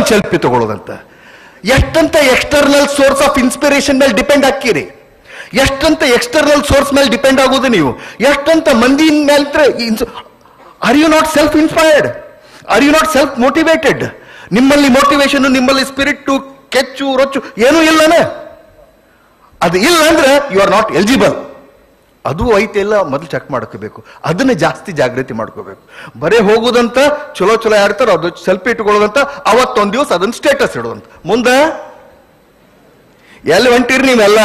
ಒಂದು ಸೆಲ್ಫಿ ತಗೊಳ್ಳೋದಂತ ಎಷ್ಟಂತ ಎಕ್ಸ್ಟರ್ನಲ್ ಸೋರ್ಸ್ ಆಫ್ ಇನ್ಸ್ಪಿರೇಷನ್ ಮೇಲೆ ಡಿಪೆಂಡ್ ಹಾಕಿರಿ ಎಷ್ಟಂತ ಎಕ್ಸ್ಟರ್ನಲ್ ಸೋರ್ಸ್ ಮೇಲೆ ಡಿಪೆಂಡ್ ಆಗೋದು ನೀವು ಎಷ್ಟಂತ ಮಂದಿ ಮೇಲೆ are you not self inspired are you not self motivated ನಿಮ್ಮಲ್ಲಿ ಮೋಟಿವೇಶನ್ ನಿಮ್ಮಲ್ಲಿ ಸ್ಪಿರಿಟ್ ಕೆಚ್ಚು ರೊಚ್ಚು ಏನೂ ಇಲ್ಲನೇ ಅದು ಇಲ್ಲ ಅಂದ್ರೆ ಯು ಆರ್ ನಾಟ್ ಎಲಿಜಿಬಲ್ ಅದು ಐತೆ ಇಲ್ಲ ಮೊದಲು ಚೆಕ್ ಮಾಡ್ಕೋಬೇಕು ಅದನ್ನ ಜಾಸ್ತಿ ಜಾಗೃತಿ ಮಾಡ್ಕೋಬೇಕು ಬರೇ ಹೋಗುದಂತ ಚಲೋ ಚಲೋ ಯಾರ್ತಾರ ಅದು ಸೆಲ್ಫಿ ಇಟ್ಕೊಳ್ಳೋದಂತ ಅವತ್ತೊಂದ್ ದಿವಸ ಅದನ್ನ ಸ್ಟೇಟಸ್ ಇಡುವಂತ ಮುಂದೆ ಎಲ್ಲಿ ಹೊಂಟಿರಿ ನೀವೆಲ್ಲ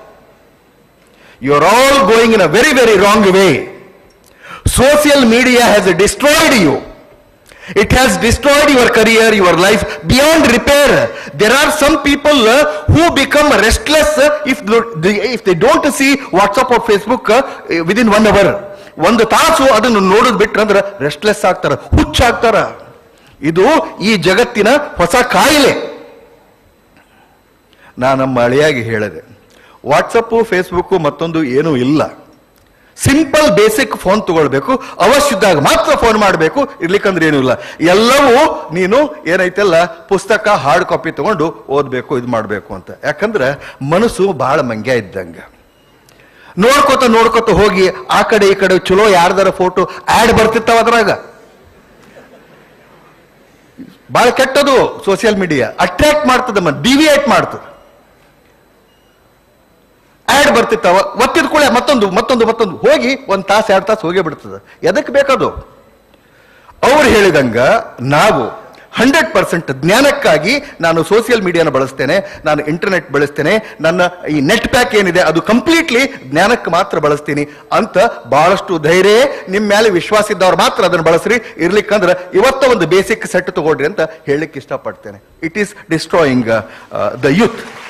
you are all going in a very very wrong way social media has destroyed you It has destroyed your career, your life beyond repair. There are some people uh, who become restless uh, if, they, if they don't see WhatsApp or Facebook uh, within one hour. ಒಂದು ತಾಸು ಅದನ್ನು ನೋಡೋದು ಬಿಟ್ರಂದ್ರೆ restless ಆಗ್ತಾರ ಹುಚ್ಚಾಗ್ತಾರ ಇದು ಈ ಜಗತ್ತಿನ ಹೊಸ ಕಾಯಿಲೆ ನಾನು ನಮ್ಮ ಅಳಿಯಾಗಿ ಹೇಳಿದೆ ವಾಟ್ಸಪ್ಪು ಫೇಸ್ಬುಕ್ಕು ಮತ್ತೊಂದು ಏನೂ ಇಲ್ಲ ಸಿಂಪಲ್ ಬೇಸಿಕ್ ಫೋನ್ ತಗೊಳ್ಬೇಕು ಅವಶ್ಯದಾಗ ಮಾತ್ರ ಫೋನ್ ಮಾಡಬೇಕು ಇರ್ಲಿಕ್ಕಂದ್ರೆ ಏನೂ ಇಲ್ಲ ಎಲ್ಲವೂ ನೀನು ಏನೈತೆಲ್ಲ ಪುಸ್ತಕ ಹಾರ್ಡ್ ಕಾಪಿ ತಗೊಂಡು ಓದ್ಬೇಕು ಇದು ಮಾಡಬೇಕು ಅಂತ ಯಾಕಂದ್ರೆ ಮನಸ್ಸು ಬಹಳ ಮಂಗ್ಯ ಇದ್ದಂಗ ನೋಡ್ಕೋತ ನೋಡ್ಕೋತ ಹೋಗಿ ಆ ಕಡೆ ಈ ಕಡೆ ಚಲೋ ಯಾರ್ದಾರ ಫೋಟೋ ಆಡ್ ಬರ್ತಿರ್ತಾವ ಅದ್ರಾಗ ಬಹಳ ಕೆಟ್ಟದು ಸೋಷಿಯಲ್ ಮೀಡಿಯಾ ಅಟ್ರಾಕ್ಟ್ ಮಾಡ್ತದ ಡಿವಿಯೇಟ್ ಮಾಡ್ತದೆ ಆಡ್ ಬರ್ತಿರ್ತಾವ ಒತ್ತಿದ ಕೂಡ ಮತ್ತೊಂದು ಮತ್ತೊಂದು ಮತ್ತೊಂದು ಹೋಗಿ ಒಂದ್ ತಾಸು ಎರಡು ತಾಸು ಹೋಗೇ ಬಿಡ್ತದೆ ಎದಕ್ಕೆ ಬೇಕದು ಅವ್ರು ಹೇಳಿದಂಗ ನಾವು ಹಂಡ್ರೆಡ್ ಪರ್ಸೆಂಟ್ ಜ್ಞಾನಕ್ಕಾಗಿ ನಾನು ಸೋಷಿಯಲ್ ಮೀಡಿಯಾನ ಬಳಸ್ತೇನೆ ನಾನು ಇಂಟರ್ನೆಟ್ ಬಳಸ್ತೇನೆ ನನ್ನ ಈ ನೆಟ್ ಪ್ಯಾಕ್ ಏನಿದೆ ಅದು ಕಂಪ್ಲೀಟ್ಲಿ ಜ್ಞಾನಕ್ಕೆ ಮಾತ್ರ ಬಳಸ್ತೀನಿ ಅಂತ ಬಹಳಷ್ಟು ಧೈರ್ಯ ನಿಮ್ಮ ಮೇಲೆ ವಿಶ್ವಾಸ ಇದ್ದವ್ರು ಮಾತ್ರ ಅದನ್ನು ಬಳಸ್ರಿ ಇರ್ಲಿಕ್ಕಂದ್ರೆ ಇವತ್ತ ಒಂದು ಬೇಸಿಕ್ ಸೆಟ್ ತಗೊಳ್ರಿ ಅಂತ ಹೇಳಲಿಕ್ಕೆ ಇಷ್ಟಪಡ್ತೇನೆ it is destroying the youth